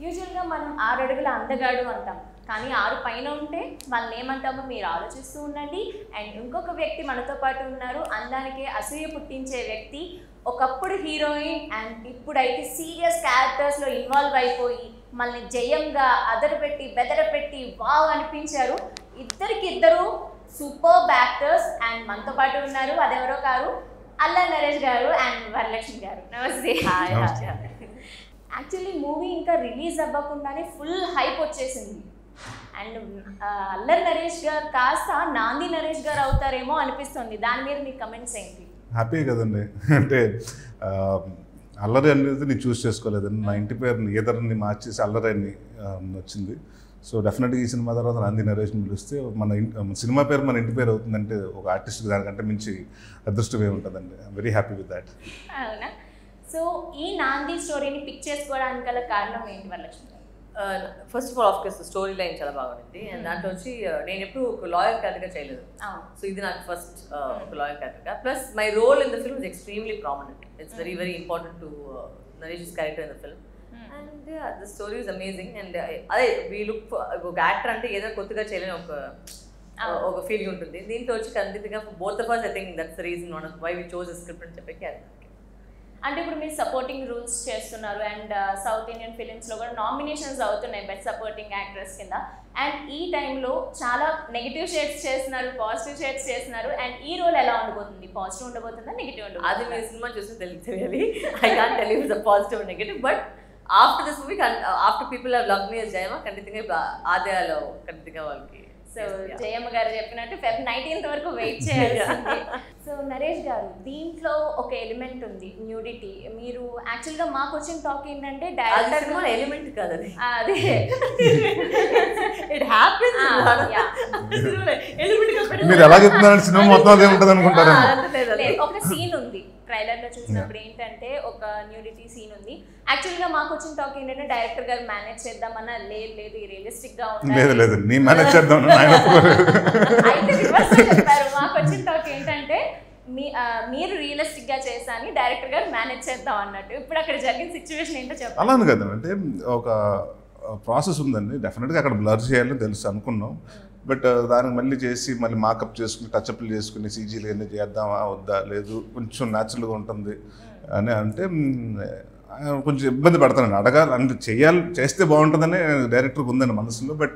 యూజువల్గా మనం ఆరు అడుగుల అందగాడు అంటాం కానీ ఆరు పైన ఉంటే వాళ్ళని ఏమంటామో మీరు ఆలోచిస్తూ ఉండండి అండ్ ఇంకొక వ్యక్తి మనతో పాటు ఉన్నారు అందానికి అసూయ పుట్టించే వ్యక్తి ఒకప్పుడు హీరోయిన్ అండ్ ఇప్పుడైతే సీరియస్ క్యారెక్టర్స్లో ఇన్వాల్వ్ అయిపోయి మనల్ని జయంగా అదరపెట్టి బెదరపెట్టి వావ్ అనిపించారు ఇద్దరికి ఇద్దరు సూపర్ యాక్టర్స్ అండ్ మనతో పాటు ఉన్నారు అదెవరో కాదు అల్లా నరేష్ గారు అండ్ వరలక్ష్మి గారు నమస్తే నమస్తే. యాక్చువల్లీ మూవీ ఇంకా రిలీజ్ అవ్వకుండానే ఫుల్ హైప్ వచ్చేసింది అండ్ అల్లరి నరేష్ గారు కాస్త నాంది నరేష్ గారు అవుతారేమో అనిపిస్తుంది దాని మీద మీ కమెంట్స్ ఏంటి హ్యాపీ కదండి అంటే ఆ, అల్లరి అనేది నేను చూస్ చేసుకోలేదండి నా ఇంటి పేరుని ఈదర్ని మార్చేసి అల్లరి అని ఆ, వచ్చింది సో డెఫినెట్గా ఈ సినిమా తర్వాత నంది నరేష్ని పిలిస్తే మన ఇన్- మన సినిమా పేరు మన ఇంటి పేరు అవుతుందంటే ఒక ఆర్టిస్ట్ దానికంటే మించి అదృష్టమే ఉంటుందండి వెరీ హ్యాపీ విత్ దాట్ అవునా సో ఈ నాంది స్టోరీని పిక్ చేసుకోవడానికి గల కారణం ఏంటి Varalakshmi garu first of all of course story line చాలా బాగుంది అండ్ దాంట్లో వచ్చి uh, నేను ఎప్పుడు ఒక లాయర్ క్యారెక్టర్ చేయలేదు అవును సో ఇది నాకు ఫస్ట్ ఒక lawyer character plus my role in the film is extremely prominent it's very very important to Naresh character in the film and the story is amazing and అదే we look ఒక actor అంటే ఏదో కొత్తగా చేయలేని ఒక అవును. ఒక ఫీలింగ్ ఉంటుంది దీంట్లో వచ్చి ఖండితంగా both of us I think that's the reason one why we chose script అని చెప్పి అంటే ఇప్పుడు మీరు సపోర్టింగ్ రూల్స్ చేస్తున్నారు అండ్ సౌత్ ఇండియన్ ఫిలిమ్స్లో కూడా నామినేషన్స్ అవుతున్నాయి బెస్ట్ సపోర్టింగ్ యాక్ట్రెస్ కింద అండ్ ఈ టైంలో చాలా నెగిటివ్ షేడ్స్ చేస్తున్నారు పాజిటివ్ షేడ్స్ చేస్తున్నారు అండ్ ఈ రోల్ ఎలా ఉండబోతుంది పాజిటివ్ ఉండబోతుందా నెగిటివ్ అది ఉండబోతుందా మీరు సినిమా చూసి తెలి తెలియాలి I can't tell you the positive negative but after this movie after people have love me as జయమ ఖండితంగా ఇప్పుడు ఆదాయాలు ఖండితంగా వాళ్ళకి సో జయమ్మ గారు చెప్పినట్టు ఫెబ్ నైన్టీన్త్ వరకు వెయిట్ చేయాల్సింది సో నరేష్ గారు దీంట్లో ఒక ఎలిమెంట్ ఉంది న్యూడిటీ మీరు యాక్చువల్గా మాకు వచ్చిన టాక్ ఏంటంటే అది డైరెక్టర్ సినిమా ఎలిమెంట్ కాదు అది అదే ఇట్ హ్యాపెన్స్ Ah, yeah. మీరు ఎలా చెప్తున్నారంటే సినిమా మొత్తం అదే ఉంటుంది అనుకుంటారా లేదు, ఒక సీన్ ఉంది ట్రైలర్ లో చూసినప్పుడు ఏంటంటే ఒక న్యూడిటీ సీన్ ఉంది యాక్చువల్ గా మాకు వచ్చిన టాక్ ఏంటంటే డైరెక్టర్ గారు మేనేజ్ చేద్దామన్నా లేదు లేదు రియలిస్టిక్ గా ఉండాలి. లేదు లేదు నీ మేనేజ్ చేద్దాం ఆయన ఒప్పుకోలేదు. అయితే reverse లో చెప్పారు మాకు వచ్చిన టాక్ ఏంటంటే మీ ఆ, మీరు రియలిస్టిక్ గా చేసా అని డైరెక్టర్ గారు మేనేజ్ చేద్దాం అన్నట్టు ఇప్పుడు అక్కడ జరిగిన సిచ్యువేషన్ ఏంటో చెప్పాలి అలా అని కదా అంటే ఒక ప్రాసెస్ ఉందండి డెఫినెట్గా అక్కడ బ్లర్ చేయాలని తెలుసు అనుకున్నాం బట్ దానికి మళ్ళీ చేసి మళ్ళీ మాకప్ చేసుకుని టచ్అప్లు చేసుకుని సీజీలు అన్నీ చేద్దామా వద్దా లేదు కొంచెం న్యాచురల్గా ఉంటుంది అని అంటే మ్, ఆ, కొంచెం ఇబ్బంది పడతానండి అడగాలి అంటే చేయాలి చేస్తే బాగుంటుందని డైరెక్టర్కి ఉందండి మనసులో బట్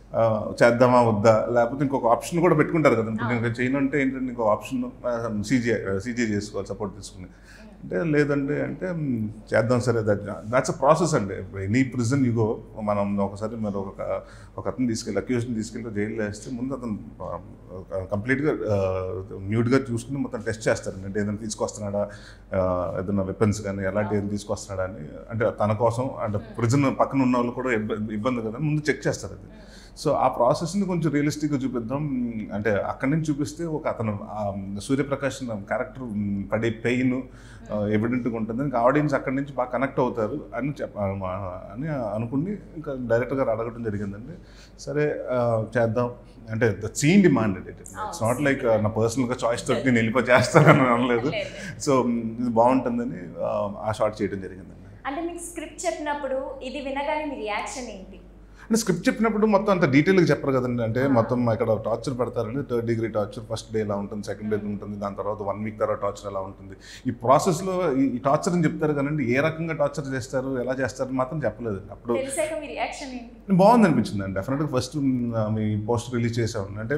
చేద్దామా వద్దా లేకపోతే ఇంకొక ఆప్షన్ కూడా పెట్టుకుంటారు కదా ఇప్పుడు నేను చేయను అంటే ఏంటంటే ఇంకో ఆప్షన్ సీజీ సీజీ చేసుకోవాలి సపోర్ట్ తీసుకుని అంటే లేదండి అంటే మ్, చేద్దాం సరే దాట్స్ అ ప్రాసెస్ అండి ఎనీ ప్రిజన్ యుగో మనం ఒకసారి మరి ఒక ఒక అతను తీసుకెళ్ళి అక్యూజ్ని తీసుకెళ్ళి జైల్లో వేస్తే ముందు అతను కంప్లీట్గా న్యూడ్గా చూసుకుని మొత్తం టెస్ట్ చేస్తారండి అంటే ఏదైనా తీసుకొస్తున్నాడా ఆ, ఏదైనా వెపన్స్ కానీ ఎలాంటి ఏదైనా తీసుకొస్తున్నాడా అని అంటే తన కోసం అంటే ప్రిజన్ పక్కన ఉన్న వాళ్ళు కూడా ఇబ్బంది ఇబ్బంది కదా ముందు చెక్ చేస్తారు అది సో ఆ ప్రాసెస్ని కొంచెం రియలిస్టిక్గా చూపిద్దాం అంటే అక్కడి నుంచి చూపిస్తే ఒక అతను ఆ సూర్యప్రకాష్ క్యారెక్టర్ పడే పెయిన్ ఎవిడెంట్గా ఉంటుంది ఇంకా ఆడియన్స్ అక్కడి నుంచి బాగా కనెక్ట్ అవుతారు అని చెప్ప అని అనుకుని ఇంకా డైరెక్టర్ గారు అడగడం జరిగిందండి సరే ఆ, చేద్దాం అంటే the scene demanded it it's not like నా పర్సనల్గా చాయిస్ తోటి నేను వెళ్ళిపో చేస్తానని అనలేదు లేదు, లేదు. సో ఇది బాగుంటుందని ఆ, ఆ షార్ట్ చేయడం జరిగిందండి అంటే మీకు స్క్రిప్ట్ చెప్పినప్పుడు ఇది వినగానే మీ రియాక్షన్ ఏంటి అంటే స్క్రిప్ట్ చెప్పినప్పుడు మొత్తం అంత డీటెయిల్గా చెప్పరు కదండి అంటే మొత్తం ఇక్కడ టార్చర్ పెడతారండి third degree torture first day ఎలా ఉంటుంది సెకండ్ డే ఉంటుంది దాని తర్వాత వన్ వీక్ తర్వాత టార్చర్ ఎలా ఉంటుంది ఈ ప్రాసెస్లో ఈ టార్చర్ అని చెప్తారు కదండి ఏ రకంగా టార్చర్ చేస్తారు ఎలా చేస్తారు మాత్రం చెప్పలేదు అప్పుడు తెలిసాక మీ రియాక్షన్ ఏంటి బాగుంది అనిపించింది అండి డెఫినెట్గా ఫస్ట్ మీ పోస్ట్ రిలీజ్ చేసాం అంటే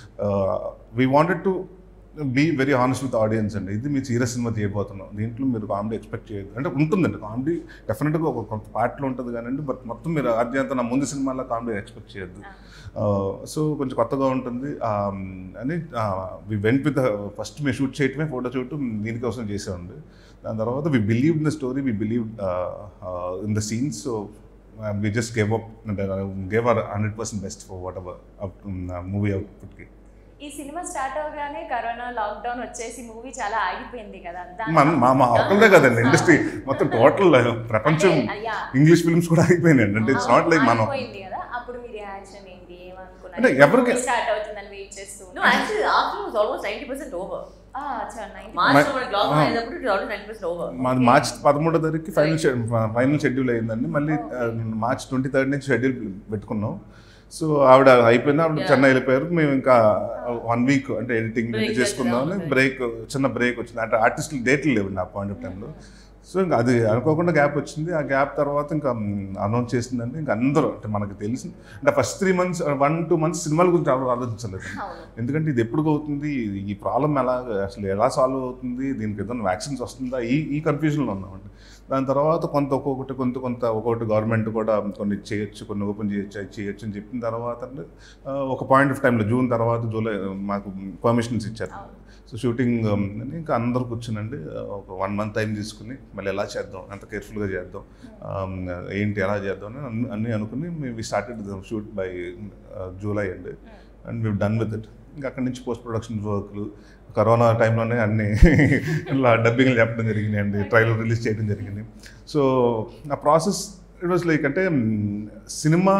we wanted to be very honest with audience అండి ఇది మీ సీరియస్ సినిమా చేయబోతున్నాం దీంట్లో మీరు కామెడీ ఎక్స్పెక్ట్ చేయదు అంటే ఉంటుందండి కామెడీ డెఫినెట్గా ఒక కొంత పార్ట్లో ఉంటుంది కానివ్వండి బట్ మొత్తం మీరు ఆద్యంత నా ముందు సినిమాలో కామెడీ ఎక్స్పెక్ట్ చేయొద్దు సో కొంచెం కొత్తగా ఉంటుంది um, అని వి వెంట్ విత్ ఫస్ట్ మేము షూట్ చేయటమే ఫోటో షూట్ దీనికోసం చేసామండి దాని తర్వాత we believe in the story we believe in the scenes so we just gave up gave our hundred percent best for whatever movie అవుట్పుట్కి ఈ సినిమా start అవగానే కరోనా లాక్డౌన్ వచ్చేసి మూవీ చాలా ఆగిపోయింది కదా దాని- మన మా మా ఒక్కళ్ళే కదండి ఇండస్ట్రీ మొత్తం టోటల్ ప్రపంచం అంటే, yeah. ఇంగ్లీష్ ఫిల్మ్స్ కూడా అయిపోయినాయండి అంటే ఇట్స్ నాట్ లైక్ మనం ఆగిపోయింది కదా అప్పుడు మీ రియాక్షన్ ఏంటి అంటే ఎవరికి- స్టార్ట్ అవుతుందని వెయిట్ చేస్తూ No, actually, after was almost 90% over. March మనకి లాక్డౌన్ అయినప్పుడు it already nine percent over మాది మార్చ్ పదమూడో తారీఖు ఫైనల్ ఫైనల్ షెడ్యూల్ అయిందండి మళ్ళీ ఆ, మార్చ్ ట్వంటీ థర్డ్ నుంచి షెడ్యూల్ పెట్టుకున్నాం సో ఆవిడ అయిపోయింది ఆవిడ చెన్నై వెళ్ళిపోయారు మేము ఇంకా వన్ వీక్ అంటే ఎడిటింగ్ Break చేసుకుందామని చేద్దామని. బ్రేక్ చిన్న బ్రేక్ వచ్చింది అంటే ఆర్టిస్టులు డేట్లు లేవండి ఆ పాయింట్ ఆఫ్ టైంలో సో ఇంకా అది అనుకోకుండా గ్యాప్ వచ్చింది ఆ గ్యాప్ తర్వాత ఇంకా అనౌన్స్ చేసిందండి ఇంకా అందరూ అంటే మనకు తెలిసి అంటే first three months one two months సినిమాల గురించి ఎవరు ఆలోచించలేదు అవును ఎందుకంటే ఇది ఎప్పుడు అవుతుంది ఈ ప్రాబ్లం ఎలా అసలు ఎలా సాల్వ్ అవుతుంది దీనికి ఏదైనా వ్యాక్సిన్స్ వస్తుందా ఈ ఈ కన్ఫ్యూజన్లో ఉన్నామండి దాని తర్వాత కొంత ఒక్కొక్కటి కొంత కొంత ఒక్కొక్కటి గవర్నమెంట్ కూడా కొన్ని చేయొచ్చు కొన్ని ఓపెన్ చేయొచ్చు అది చేయొచ్చు అని చెప్పిన తర్వాత ఆ, ఒక పాయింట్ ఆఫ్ టైంలో జూన్ తర్వాత జూలై మాకు పర్మిషన్స్ ఇచ్చారు సో షూటింగ్ అని ఇంకా అందరూ కూర్చునండి ఒక వన్ మంత్ టైం తీసుకుని మళ్ళీ ఎలా చేద్దాం ఎంత కేర్ఫుల్గా చేద్దాం um, ఏంటి ఎలా చేద్దాం అని అన్ని- అన్నీ అనుకుని మేము స్టార్టెడ్ షూట్ బై జూలై అండి and we done with it ఇంకా అక్కడి నుంచి పోస్ట్ ప్రొడక్షన్ వర్క్లు కరోనా టైంలోనే అన్ని ఇలా డబ్బింగ్లు చెప్పడం జరిగినాయండి ట్రైలర్ రిలీజ్ చేయడం జరిగింది సో ఆ ప్రాసెస్ ఇట్ వాస్ లైక్ అంటే మ్, సినిమా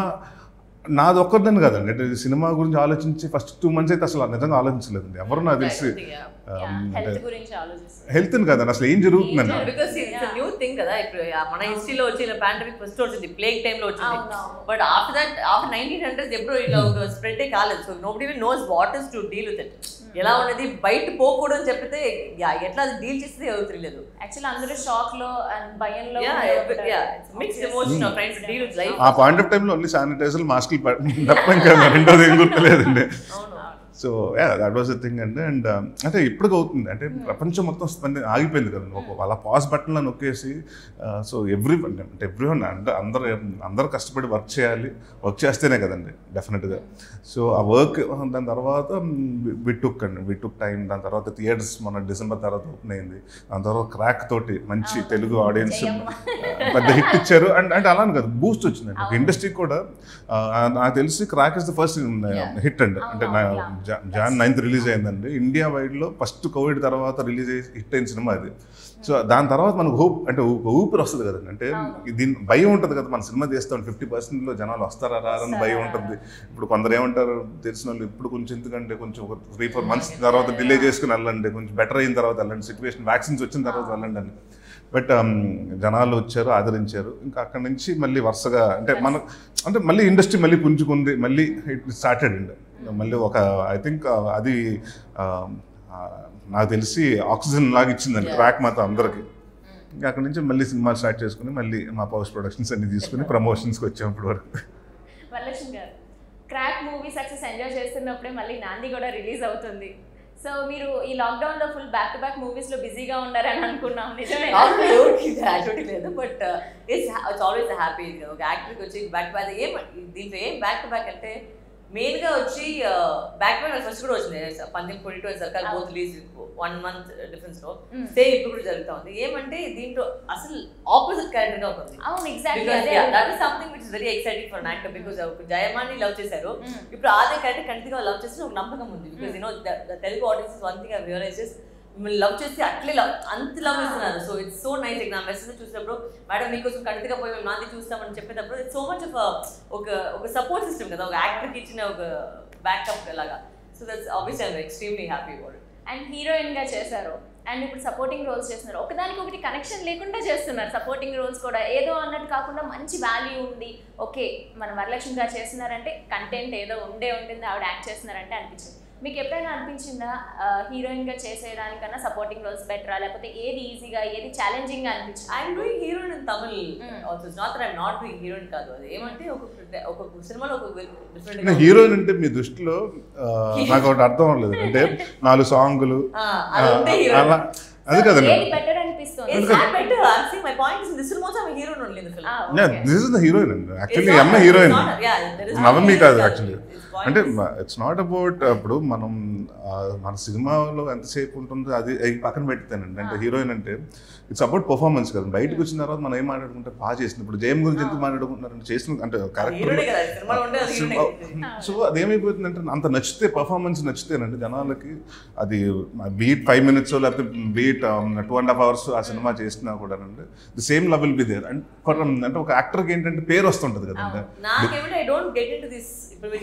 నాది ఒక్కరిదని కాదండి అంటే సినిమా గురించి ఆలోచించి ఫస్ట్ టూ మంత్స్ అయితే అసలు నిజంగా ఆలోచించలేదండి ఎవరు నాకు తెలిసి um, అంటే హెల్త్ గురించి ఆలోచిస్తారు హెల్త్ని కాదండి అసలు ఏం జరుగుతుందండి బికాస్ ఇట్స్ న్యూ థింగ్ కదా ఇప్పుడు ఆ మన హిస్టరీలో వచ్చిన పాండమిక్ ఫస్ట్ వచ్చింది ప్లేగ్ టైంలో వచ్చింది అవునవును. But after that after nineteen hundred ఎప్పుడు ఇలా ఒక స్ప్రెడ్ కాలేదు so nobody knows what is to deal with it ఎలా ఉన్నది బయట పోకూడదు అని చెప్పితే యా, ఎట్లా అది డీల్ చేస్తే ఎవరు తెలియదు యాక్చువల్లీ అందరూ షాక్ లో అండ్ భయంలో యా కూడా ఉంటారు. Mixed emotion trying to deal with life ఆ పాయింట్ ఆఫ్ టైంలో ఓన్లీ శానిటైజర్ మాస్కులు తప్ప ఇంకా రెండోది ఏం గుర్తులేదండి అవును so yeah that was the thing అండి అండ్ అంటే ఇప్పటికి అవుతుంది అంటే ప్రపంచం మొత్తం స్పంది ఆగిపోయింది కదండి ఒక అలా పాస్ బటన్లో నొక్కేసి సో ఎవ్రీ అంటే ఎవ్రీ వన్ అంటే అందరూ అందరూ కష్టపడి వర్క్ చేయాలి వర్క్ చేస్తేనే కదండి డెఫినెట్గా సో ఆ వర్క్ దాని తర్వాత విట్టుక్ అండి విట్టుక్ టైం దాని తర్వాత థియేటర్స్ మన డిసెంబర్ తర్వాత ఓపెన్ అయింది దాని తర్వాత క్రాక్ తోటి మంచి తెలుగు ఆడియన్స్ జయమ్మ. పెద్ద హిట్ ఇచ్చారు అండ్ అంటే అలానే కదా బూస్ట్ వచ్చిందండి ఒక ఇండస్ట్రీ కూడా ఆ, నాకు తెలిసి crack is the first hit అండి అంటే నా జా- జాన్ నైన్త్ రిలీజ్ అయిందండి ఇండియా వైడ్లో ఫస్ట్ కోవిడ్ తర్వాత రిలీజ్ అయ్యి హిట్ అయిన సినిమా అది సో దాని తర్వాత మనకు హోప్ అంటే ఒక ఊపిరి వస్తుంది కదండి అంటే దీని భయం ఉంటుంది కదా మన సినిమా చేస్తాం ఫిఫ్టీ పర్సెంట్లో జనాలు వస్తారా రారని భయం ఉంటుంది ఇప్పుడు కొందరు ఏమంటారు తెలిసిన వాళ్ళు ఇప్పుడు కొంచెం ఎందుకంటే కొంచెం ఒక త్రీ ఫోర్ మంత్స్ తర్వాత డిలే చేసుకుని వెళ్ళండి కొంచెం బెటర్ అయిన తర్వాత వెళ్ళండి సిచ్యువేషన్ వ్యాక్సిన్స్ వచ్చిన తర్వాత వెళ్ళండి అని బట్ జనాలు వచ్చారు ఆదరించారు ఇంకా అక్కడి నుంచి మళ్ళీ వరుసగా అంటే మన అంటే మళ్ళీ ఇండస్ట్రీ మళ్ళీ పుంజుకుంది మళ్ళీ ఇట్ స్టార్టెడ్ అండి మళ్ళీ ఒక ఐ థింక్ అది ఆ, ఆ, నాకు తెలిసి ఆక్సిజన్ లాగా ఇచ్చిందండి ట్రాక్ మాత్రం అందరికి ఇంకా అక్కడి నుంచి మళ్ళీ సినిమా స్టార్ట్ చేసుకుని మళ్ళీ మా పోస్ట్ ప్రొడక్షన్స్ అన్ని తీసుకుని ప్రమోషన్స్కి వచ్చాం ఇప్పటి వరకు Varalakshmi garu crack movie success enjoy చేస్తున్నప్పుడే మళ్ళీ నాంది కూడా రిలీజ్ అవుతుంది సో మీరు ఈ లాక్డౌన్ లో full back to back movies లో బిజీగా ఉన్నారని అనుకున్నాం నిజమే యాక్టివిటీ లేదు but it's it's always happy ఒక యాక్టర్కి వచ్చి బ్యాక్ బ్యాక్ ఏం దీంట్లో ఏం బ్యాక్ టు బ్యాక్ అంటే మెయిన్ గా వచ్చి బ్యాక్ బ్యాక్ ఫస్ట్ కూడా వచ్చింది పంతొమ్మిది twenty twenty Sarkar both release one month difference లో Mm. సేమ్ ఇప్పుడు కూడా జరుగుతా ఉంది ఏమంటే దీంట్లో అసలు ఆపోజిట్ క్యారెక్టర్ గా ఉంటుంది అవును ఎగ్జాక్ట్లీ బికాస్ అదే that is something which is very exciting for actor because జయమాని లవ్ చేశారు Mm. ఇప్పుడు అదే క్యారెక్టర్ కంటిగా లవ్ చేస్తే ఒక నమ్మకం ఉంది because you know the Telugu audience one thing I realises మిమ్మల్ని లవ్ చేసి అట్లే లవ్ అంత లవ్ ఇస్తున్నారు సో ఇట్స్ సో నైస్ నా మెసేజ్ చూసినప్పుడు మేడం మీకోసం కంటిగా పోయి మేము నాది చూస్తామని చెప్పేటప్పుడు ఇట్స్ సో మచ్ ఆఫ్ ఒక ఒక సపోర్ట్ సిస్టమ్ కదా ఒక యాక్టర్కి ఇచ్చిన ఒక బ్యాకప్ లాగా so that's obvious I extremely happy about and heroine గా చేశారు అండ్ ఇప్పుడు సపోర్టింగ్ రోల్స్ చేస్తున్నారు ఒకదానికి ఒకటి కనెక్షన్ లేకుండా చేస్తున్నారు సపోర్టింగ్ రోల్స్ కూడా ఏదో అన్నట్టు కాకుండా మంచి వాల్యూ ఉంది ఓకే మన వరలక్ష్మి గారు చేస్తున్నారంటే కంటెంట్ ఏదో ఉండే ఉంటుంది ఆవిడ యాక్ట్ చేస్తున్నారంటే అనిపించింది మీకు ఎప్పుడైనా అనిపించిందా హీరోయిన్ గా చేసేదానికన్నా సపోర్టింగ్ రోల్స్ బెటరా లేకపోతే ఏది ఈజీగా ఏది ఛాలెంజింగ్ గా అనిపించింది I'm doing heroine in Tamil Mm. Also not that I'm not doing heroine కాదు అది ఏమంటే ఒక ఒక సినిమాలో ఒక నా డిఫరెంట్ హీరోయిన్ అంటే మీ దృష్టిలో ఆ, నాకు ఒకటి అర్థం అవ్వలేదు అంటే నాలుగు సాంగులు అది ఉంటే హీరోయిన్ అలా అది కదండి ఏది బెటర్ అనిపిస్తుంది It's not better. I'm saying my point is in this film also I'm a hero only in the film. Ah, Yeah, okay. this is the heroine అండి It's యాక్చువల్లీ not- అమ్మ it's హీరోయిన్ not- yeah, there is నవమి no కాదు hero actually It's point అంటే is- it's not about అప్పుడు మనం ఆ, మన సినిమాలో ఎంతసేపు ఉంటుందో అది అది పక్కన పెడతానండి అంటే హీరోయిన్ అంటే ఇట్స్ అబౌట్ పర్ఫార్మెన్స్ కదా బయటకు వచ్చిన తర్వాత మనం ఏం మాట్లాడుకుంటే బాగా చేసింది ఇప్పుడు జయం గురించి ఎందుకు మాట్లాడుకుంటున్నారంటే చేసిన అంటే హీరోనే కదా సినిమాలో ఉంటే అది హీరోనే కదా. సో అదేమైపోతుందంటే అంత నచ్చితే పర్ఫార్మెన్స్ నచ్చితేనండి జనాలకి అది బీట్ ఫైవ్ మినిట్స్ లేకపోతే be it two and half hours ఆ సినిమా చేసినా కూడా అండి the same level be there అంటే ఒక యాక్టర్కి ఏంటంటే పేరు వస్తుంటది కదండి నాకేమంటే I don't get into this ఇప్పుడు మీరు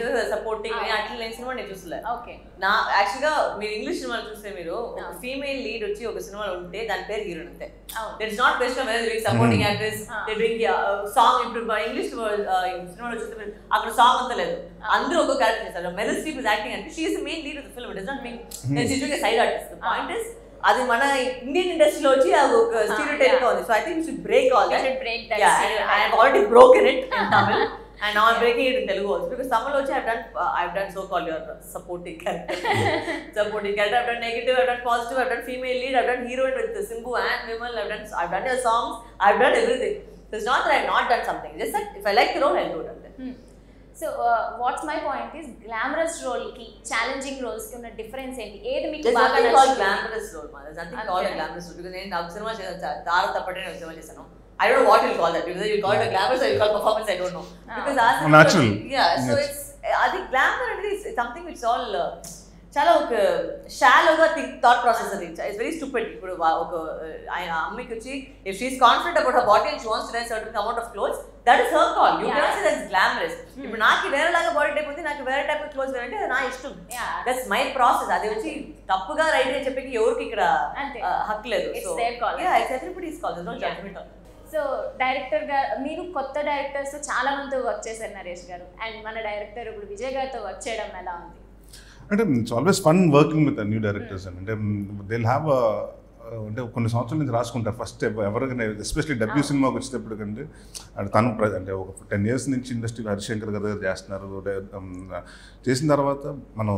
సపోర్టింగ్ Ah. అట్లా నేను సినిమా నేను చూసలే ఓకే నా యాక్చువల్గా మీరు ఇంగ్లీష్ సినిమాలు చూస్తే మీరు ఒక Ah. ఫీమేల్ లీడ్ వచ్చి ఒక సినిమాలో ఉంటే దాని పేరు హీరోయిన్ అంతే అవును that is not question whether doing supporting Hmm. Actress Ah. They doing song ఇప్పుడు ఇంగ్లీష్ సినిమాలో చూస్తే మీరు అక్కడ సాంగ్ అంతా లేదు Ah. అందరూ ఒక క్యారెక్టర్ చేస్తారు మెరిల్ స్ట్రీప్ ఇస్ యాక్టింగ్ అంటే she is main lead of the film it is not mean నేను she side artist point is అది మన ఇండియన్ ఇండస్ట్రీలో వచ్చి అది ఒక Ah, స్టీరియోటైప్ గా yeah. ఉంది so I think should break all We that should break that yeah, stereotype. and I have already broken it in Tamil, and now I'm breaking it in Telugu also because Tamil also I've done uh, I've done so called your supporting character, supporting character. I've done negative, I've done positive, I've done female lead, I've done heroine with the Simbu and Vimal. I've done I've done your songs, I've done everything. So it's not that I've not done something. Just that if I like the role, I'll do it. అంతే. So what's my point is glamorous role కి challenging roles కి ఉన్న difference ఏంటి ఏది మీకు There's బాగా nothing called నచ్చింది glamorous role, man. There's nothing అంతే. called a glamorous role because నేను నాకు సినిమా చేశాను తార తప్పటే నేను సినిమా చేశాను I don't know what you'll call that because you call it a glamorous or you call performance I don't know Ah. because ఆ cinema- Natural. yeah so Yes. it's అది glamour అనేది is something which is all uh, చాలా ఒక షాలోగా think thought process అది it's very stupid ఇప్పుడు వా- ఒక uh, ఆయన అమ్మకి వచ్చి if she is confident about her body and she wants to die certain amount of clothes that is her call you Yeah. Cannot say that's glamorous ఇప్పుడు నాకు వేరేలాగా బాడీ టైప్ ఉంది నాకు వేరే టైప్ క్లోత్స్ వేరంటే అది నా ఇష్టం Yeah. దట్స్ మై ప్రాసెస్ అది వచ్చి తప్పుగా రైట్ అని చెప్పి ఎవరికి ఇక్కడ అంతే. uh, హక్కు లేదు It's their call. Yeah it's everybody's call no Yeah. Judgement on so director గా మీరు కొత్త డైరెక్టర్స్ తో చాలా మందితో వర్క్ చేశారు నరేష్ గారు అండ్ మన డైరెక్టర్ ఇప్పుడు విజయ్ గారితో వర్క్ చేయడం ఎలా ఉంది అంటే it's always fun working with new directors అండి అంటే దే హ్యావ్ అంటే కొన్ని సంవత్సరాల నుంచి రాసుకుంటారు ఫస్ట్ ఎవరికైనా ఎస్పెషల్లీ డబ్ల్యూ సినిమాకి వచ్చేటప్పుడు కంటే అంటే తను ప్ర- అంటే ఒక టెన్ ఇయర్స్ నుంచి ఇండస్ట్రీలో హరిశంకర్ గారు దగ్గర చేస్తున్నారు డే- um, చేసిన తర్వాత మనం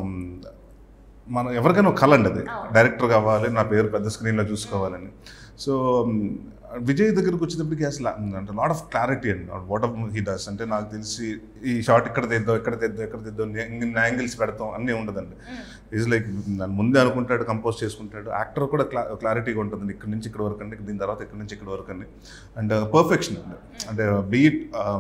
మనం ఎవరికైనా ఒక కళ అండి అది అవును. డైరెక్టర్ కావాలి నా పేరు పెద్ద స్క్రీన్లో చూసుకోవాలని సో విజయ్ దగ్గరికి వచ్చేటప్పటికి అసలు అంటే లాట్ ఆఫ్ క్లారిటీ అండి వాట్ ఆఫ్ హీ డస్ అంటే నాకు తెలిసి ఈ షార్ట్ ఇక్కడ తెద్దాం ఇక్కడ తెద్దాం ఇక్కడ తెద్దాం ఇన్ని యాంగిల్స్ పెడతాం అన్నీ ఉండదండి ఈజ్ లైక్ నన్ను ముందే అనుకుంటాడు కంపోజ్ చేసుకుంటాడు యాక్టర్ కూడా క్లా క్లారిటీగా ఉంటుంది ఇక్కడ నుంచి ఇక్కడ వరకు అండి దీని తర్వాత ఇక్కడ నుంచి ఇక్కడ వరకు అండి అండ్ పర్ఫెక్షన్ అండి అంటే బీట్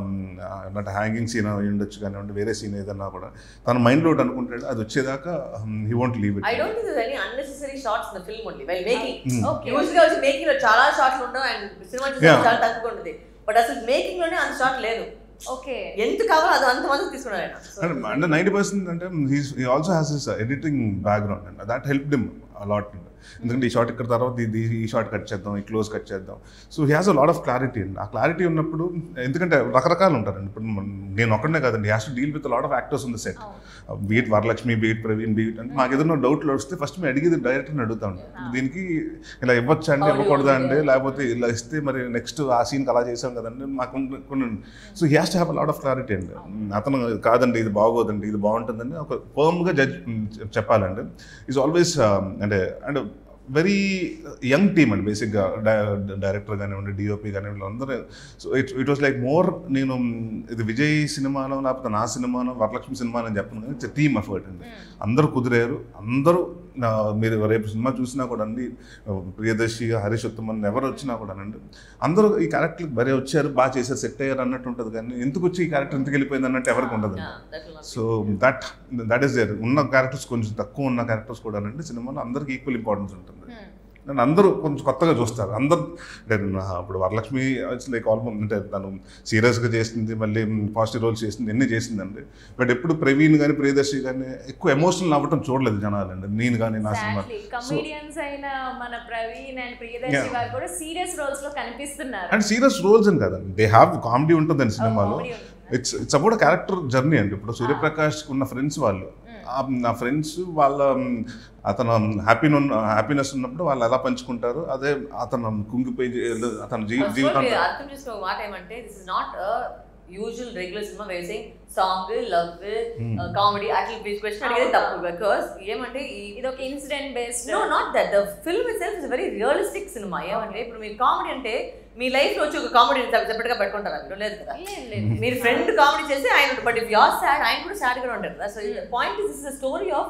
అంటే హ్యాంగింగ్ సీన్ అయి ఉండొచ్చు కానివ్వండి వేరే సీన్ ఏదన్నా కూడా తన మైండ్లో ఒకటి అనుకుంటాడు అది వచ్చేదాకా he want leave I it don't think any unnecessary shots in the film only while making Hmm. Okay usual గా వచ్చి మేకింగ్ లో చాలా షార్ట్లు ఉండవు అండ్ సినిమా చూస్తే Yeah. చాలా తక్కువ ఉంటుంది బట్ అసలు మేకింగ్ లోనే అంత షార్ట్ లేదు ఓకే ఎంత కావాలో అది అంత మంది తీసుకున్నాడు ఆయన So, అంటే నైంటీ పర్సెంట్ అంటే he also has his editing background అండి దట్ హెల్ప్ డిమ్ అలాట్ అండి ఎందుకంటే ఈ షార్ట్ ఇక్కడ తర్వాత ఇది ఈ షార్ట్ కట్ చేద్దాం ఈ క్లోజ్ కట్ చేద్దాం so he has a lot of clarity అండి ఆ క్లారిటీ ఉన్నప్పుడు ఎందుకంటే రకరకాలు ఉంటారండి ఇప్పుడు మన- నేను ఒక్కడనే కాదండి has to deal with lot of actors ఉంది set be it Varalakshmi be it Praveen be it అంటే మాకు ఏదైనా డౌట్లు వస్తే ఫస్ట్ మేము అడిగేది డైరెక్టర్ని అడుగుతా ఉంటాం దీనికి ఇలా ఇవ్వచ్చా అండి How do you ఇవ్వకూడదా want అండి it? లేకపోతే ఇలా ఇస్తే మరి నెక్స్ట్ ఆ సీన్కి అలా చేసాం కదండి మాకు ఉన్న- కొన్ని so he has to have lot of clarity అండి అతను కాదండి ఇది బాగోదండి ఇది బాగుంటుందండి ఒక ఫర్మ్గా జడ్జ్ చెప్పాలండి ఈజ్ ఆల్వేస్ అంటే అంటే వెరీ యంగ్ టీమ్ అండి బేసిక్గా డైరెక్టర్ కానివ్వండి డిఓపి కానివ్వండి అందరూ so it it was like more నేను ఇది విజయ్ సినిమాలో లేకపోతే నా సినిమానో వరలక్ష్మి సినిమానో అని చెప్పను కానీ ఇట్స్ టీమ్ ఎఫర్ట్ అండి అందరూ కుదిరారు అందరూ ఆ, మీరు రేపు సినిమా చూసినా కూడా అండి ప్రియదర్శి హరీష్ ఉత్తమన్ ఎవరు వచ్చినా కూడా అండి అందరూ ఈ క్యారెక్టర్కి బరే వచ్చారు బాగా చేశారు సెట్ అయ్యారు అన్నట్టు ఉంటుంది కానీ ఎందుకు వచ్చి ఈ క్యారెక్టర్ ఎందుకు వెళ్ళిపోయింది అన్నట్టు ఎవరికి ఉండదు yeah, that will not be- so that that is there ఉన్న క్యారెక్టర్స్ కొంచెం తక్కువ ఉన్న క్యారెక్టర్స్ కూడా అంటే సినిమాలో అందరికి ఈక్వల్ ఇంపార్టెన్స్ ఉంటుంది నన్ను అందరూ కొంచెం కొత్తగా చూస్తారు అందరు అంటే నా- ఇప్పుడు వరలక్ష్మి ఇట్స్ లైక్ ఆల్బమ్ అంటే తను సీరియస్గా చేసింది మళ్ళీ పాజిటివ్ రోల్స్ చేసింది ఎన్ని చేసిందండి బట్ ఎప్పుడు ప్రవీణ్ కానీ ప్రియదర్శి కానీ ఎక్కువ ఎమోషనల్ అవ్వటం చూడలేదు జనాలండి నేను కానీ నా సినిమా సో కమీడియన్స్ అయిన మన ప్రవీణ్ అండ్ ప్రియదర్శి Yeah. గారు కూడా సీరియస్ రోల్స్ లో కనిపిస్తున్నారు అండ్ సీరియస్ రోల్స్ అని కదండి దే హ్యావ్ కామెడీ ఉంటుందండి సినిమాలో comedy ఉంటుంది. It's it's about character journey అండి ఇప్పుడు సూర్యప్రకాష్ ఉన్న ఫ్రెండ్స్ వాళ్ళు ఆ, నా ఫ్రెండ్స్ వాళ్ళ మ్, అతను హ్యాపీ హ్యాపీనెస్ ఉన్నప్పుడు వాళ్ళు ఎలా పంచుకుంటారు అదే అతను కుంగిపోయి జీ- అతని జీ First of all, జీవితం మీరు అర్థం చేసుకో మాట ఏమంటే this is not usual regular cinema వేసింగ్ సాంగ్ లవ్ కామెడీ అట్లా క్వశ్చన్ అడిగేది తప్పు బికాస్ ఏమంటే ఈ ఇది ఒక incident based no not that the film itself is very realistic cinema ఏమంటే ఇప్పుడు మీరు కామెడీ అంటే మీ లైఫ్ లో వచ్చి ఒక కామెడీ సెపరేట్ గా పెట్టుకుంటారా మీరు లేదు కదా మీరు ఫ్రెండ్ కామెడీ చేసి ఆయన బట్ ఇఫ్ యూఆర్ సాడ్ ఆయన కూడా సాడ్ గా ఉంటారు కదా so point is is story of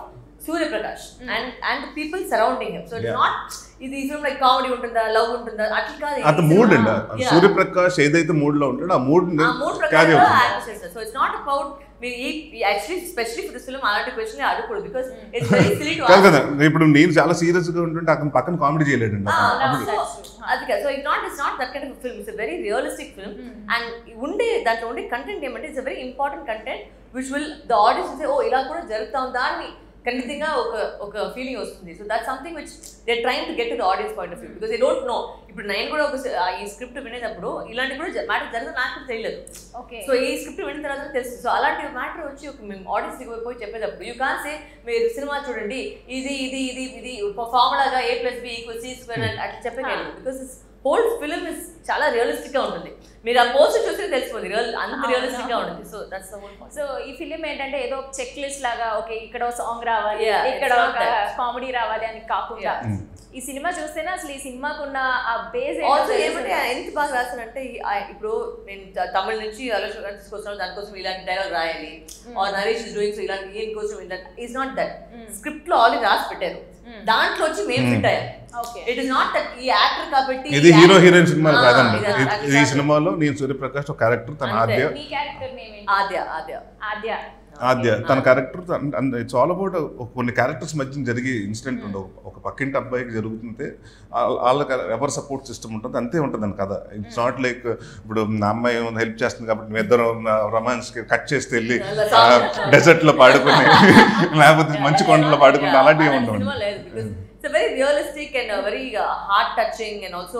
Suryaprakash and and people surrounding him so it's Yeah. Not ఇది ఫిల్మ్ లైక్ కామెడీ ఉంటుందా లవ్ ఉంటుందా అట్లా కాదు అంత మూడ్ అండి సూర్యప్రకాష్ ఏదైతే మూడ్ లో ఉంటాడో ఆ మూడ్ ఆ మూడ్ క్యారీ ప్రకారం అవుతుంది యాక్ట్ చేస్తారు సో ఇట్స్ నాట్ అబౌట్ మీరు ఈ actually specially for this film అలాంటి క్వశ్చన్ అడగకూడదు because it's very silly to కాదు కదా ఇప్పుడు నేను చాలా సీరియస్ గా ఉంటుంటే అతను పక్కన కామెడీ చేయలేడండి Ah, అప్పుడు so, that's true. అది కాదు so it not it's not that kind of film it's very realistic film and ఉండే దాంట్లో ఉండే కంటెంట్ ఏమంటే it's very important content which will the audience ఓ ఇలా కూడా జరుగుతా ఉందా అని ఖచ్చితంగా ఒక ఒక ఫీలింగ్ వస్తుంది so that something which they train to get to the audience point of view because they don't know ఇప్పుడు నేను కూడా ఒక స- ఆ ఈ స్క్రిప్ట్ వినేటప్పుడు ఇలాంటి కూడా మ్యాటర్ జరుగుతుంది నాకు కూడా తెలియదు ఓకే సో ఈ స్క్రిప్ట్ విన్న తర్వాత తెలుసు సో అలాంటి మ్యాటర్ వచ్చి ఒక మేము ఆడియన్స్ దిగి పోయి చెప్పేటప్పుడు యూ కాన్ సే మీరు సినిమా చూడండి ఇది ఇది ఇది ఇది ఫార్ములాగా A plus B equal C square అని అట్లా చెప్పగలరు బికాస్ హోల్ ఫిల్మ్ ఇస్ చాలా రియలిస్టిక్ గా ఉంటుంది మీరు ఆ పోస్ట్ చూస్తే తెలిసిపోతుంది రియల్ అంత అవును. రియలిస్టిక్ గా ఉంటుంది so that's the whole so ఈ ఫిలిం ఏంటంటే ఏదో చెక్ లిస్ట్ లాగా ఓకే ఇక్కడ ఒక సాంగ్ రావాలి Yeah, ఇక్కడ it's not ఒక that. కామెడీ రావాలి అని కాకుండా Yeah. ఈ సినిమా చూస్తేనే అసలు ఈ సినిమాకున్న ఆ బేస్ ఆల్సో ఏమంటే ఎంత బాగా రాశానంటే ఈ- ఆ ఇప్పుడు నేను త- తమిళ నుంచి ఆలోచన గారు తీసుకొస్తున్నాను దానికోసం ఇలాంటి డైలాగ్ రాయాలి or Naresh is doing so ఇలాంటి ఏం కోసం ఈజ్ నాట్ దట్ స్క్రిప్ట్ లో ఆల్రెడీ రాసి పెట్టారు దాంట్లో వచ్చి మేము ఫిట్ అయ్యాం okay it is not that ఈ యాక్టర్ కాబట్టి ఇది ఈ హీరో actor- హీరోయిన్ సినిమాలు ఆ, కాదండి ఇది- ఇది- అది ఈ కాదు. సినిమాలో నేను సూర్యప్రకాష్ ఒక క్యారెక్టర్ తన అంతే. ఆద్య మీ క్యారెక్టర్ నేమ్ ఏంటి ఆద్య ఆద్య ఆద్య ఆద్య తన క్యారెక్టర్ ఇట్స్ ఆల్ అబౌట్ కొన్ని క్యారెక్టర్స్ మధ్య జరిగే ఇన్సిడెంట్ ఉండవు ఒక పక్కింటి అబ్బాయికి జరుగుతుంటే వాళ్ళ- వాళ్ళకి ఎవరు సపోర్ట్ సిస్టమ్ ఉంటుంది అంతే ఉంటుంది అని కదా ఇట్స్ నాట్ లైక్ ఇప్పుడు నా అమ్మాయి హెల్ప్ చేస్తుంది కాబట్టి మేము ఇద్దరం రొమాన్స్ కి కట్ చేస్తే వెళ్ళి డెజర్ట్ లో పాడుకుని లేకపోతే మంచి కొండలో పాడుకుని అలాంటివి ఉండవు సినిమా లేదు because it's very realistic and very heart touching and also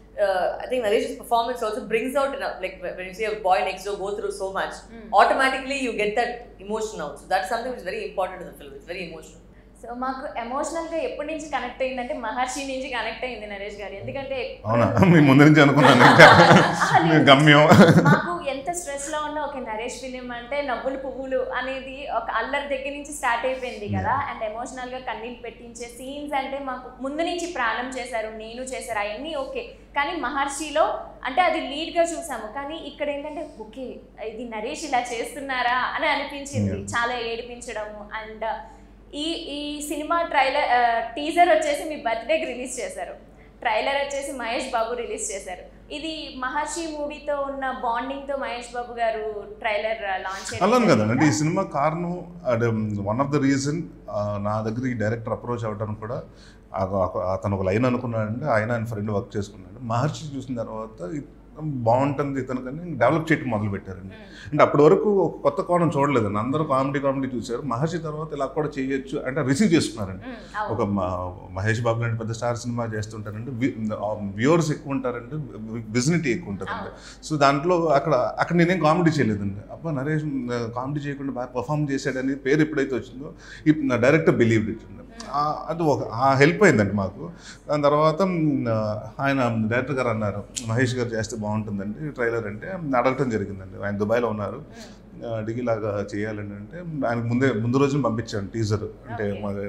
I think Naresh performance also brings out like when you see a boy next door go through so much automatically you get that emotion out so that something is very important in the film it's very emotional so మాకు emotional గా ఎప్పటి నుంచి connect అయిందంటే మహర్షి నుంచి connect అయింది నరేష్ గారు ఎందుకంటే అవునా మీ ముందు నుంచి అనుకున్నాను ఇంకా మీ గమ్యం మాకు ఎంత స్ట్రెస్ లో ఉన్నా ఒక నరేష్ ఫిలిం అంటే నవ్వులు పువ్వులు అనేది ఒక అల్లరి దగ్గర నుంచి స్టార్ట్ అయిపోయింది కదా అండ్ ఎమోషనల్ గా కన్నీళ్ళు పెట్టించే సీన్స్ అంటే మాకు ముందు నుంచి ప్రాణం చేశారు నేను చేశారు అవన్నీ ఓకే కానీ మహర్షిలో అంటే అది లీడ్ గా చూసాము కానీ ఇక్కడ ఏంటంటే ఓకే ఇది నరేష్ ఇలా చేస్తున్నారా అని అనిపించింది Yeah. చాలా ఏడిపించడము అండ్ ఈ ఈ సినిమా ట్రైలర్ టీజర్ వచ్చేసి మీ బర్త్డేకి రిలీజ్ చేశారు ట్రైలర్ వచ్చేసి మహేష్ బాబు రిలీజ్ చేశారు ఇది మహర్షి మూవీతో ఉన్న బాండింగ్ తో మహేష్ బాబు గారు ట్రైలర్ లాంచ్ అలాను కదండి అంటే ఈ సినిమా కారణం అంటే వన్ ఆఫ్ ద రీజన్ నా దగ్గర ఈ డైరెక్టర్ అప్రోచ్ అవ్వడానికి కూడా ఆ- ఆ- అతను ఒక లైన్ అనుకున్నాడంటే ఆయన ఆయన ఫ్రెండ్ వర్క్ చేసుకున్నాడు మహర్షి చూసిన తర్వాత ఇ- బాగుంటుంది ఇతను కానీ డెవలప్ చేయడం మొదలు పెట్టారండి అంటే అప్పటి వరకు ఒక కొత్త కోణం చూడలేదండి అందరూ కామెడీ కామెడీ చూశారు మహర్షి తర్వాత ఇలా కూడా చేయొచ్చు అంటే రిసీవ్ చేసుకున్నారండి ఒక మ- మహేష్ బాబు లాంటి పెద్ద స్టార్ సినిమా చేస్తుంటారంటే వ్యూవర్స్ ఎక్కువ ఉంటారంటే విజినిటీ ఎక్కువ ఉంటుందండి సో దాంట్లో అక్కడ అక్కడ నేనేం కామెడీ చేయలేదండి అబ్బా నరేష్ కామెడీ చేయకుండా బాగా పర్ఫామ్ చేశాడని పేరు ఎప్పుడైతే వచ్చిందో ఈ నా డైరెక్టర్ బిలీవ్ ఇట్ అది ఒక ఆ హెల్ప్ అయిందండి మాకు దాని తర్వాత మ్, ఆయన డైరెక్టర్ గారు అన్నారు మహేష్ గారు చేస్తే బాగుంటుందండి ట్రైలర్ అంటే అడగటం జరిగిందండి ఆయన దుబాయ్లో ఉన్నారు అడిగి ఇలాగా చేయాలని అంటే ఆయనకు ముందే ముందు రోజున పంపించాను టీజర్ అంటే Okay. మా